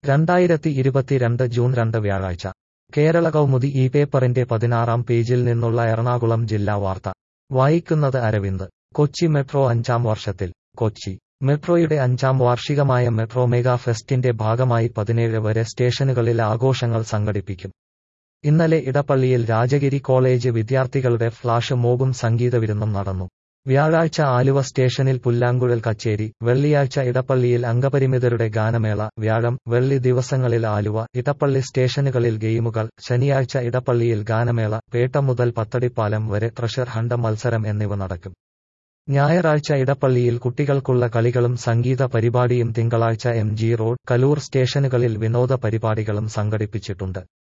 രണ്ടായിരത്തി ഇരുപത്തിരണ്ട് ജൂൺ രണ്ട് വ്യാഴാഴ്ച കേരള കൗമുദി ഈ പേപ്പറിന്റെ പതിനാറാം പേജിൽ നിന്നുള്ള എറണാകുളം ജില്ലാ വാർത്ത വായിക്കുന്നത് അരവിന്ദ് കൊച്ചി മെട്രോ അഞ്ചാം വർഷത്തിൽ കൊച്ചി മെട്രോയുടെ അഞ്ചാം വാർഷികമായ മെട്രോ മെഗാ ഫെസ്റ്റിന്റെ ഭാഗമായി പതിനേഴ് വരെ സ്റ്റേഷനുകളിൽ ആഘോഷങ്ങൾ സംഘടിപ്പിക്കും ഇന്നലെ ഇടപ്പള്ളിയിൽ രാജഗിരി കോളേജ് വിദ്യാർത്ഥികളുടെ ഫ്ളാഷ് മോബും സംഗീതവിരുന്നും നടന്നു വ്യാഴാഴ്ച ആലുവ സ്റ്റേഷനിൽ പുല്ലാങ്കുഴൽ കച്ചേരി വെള്ളിയാഴ്ച ഇടപ്പള്ളിയിൽ അംഗപരിമിതരുടെ ഗാനമേള വ്യാഴം വെള്ളി ദിവസങ്ങളിൽ ആലുവ ഇടപ്പള്ളി സ്റ്റേഷനുകളിൽ ഗെയിമുകൾ ശനിയാഴ്ച ഇടപ്പള്ളിയിൽ ഗാനമേള പേട്ട മുതൽ പത്തടിപ്പാലം വരെ ട്രഷർ ഹണ്ട മത്സരം എന്നിവ നടക്കും ഞായറാഴ്ച ഇടപ്പള്ളിയിൽ കുട്ടികൾക്കുള്ള കളികളും സംഗീത പരിപാടിയും തിങ്കളാഴ്ച എം ജി റോഡ് കലൂർ സ്റ്റേഷനുകളിൽ വിനോദ പരിപാടികളും സംഘടിപ്പിച്ചിട്ടുണ്ട്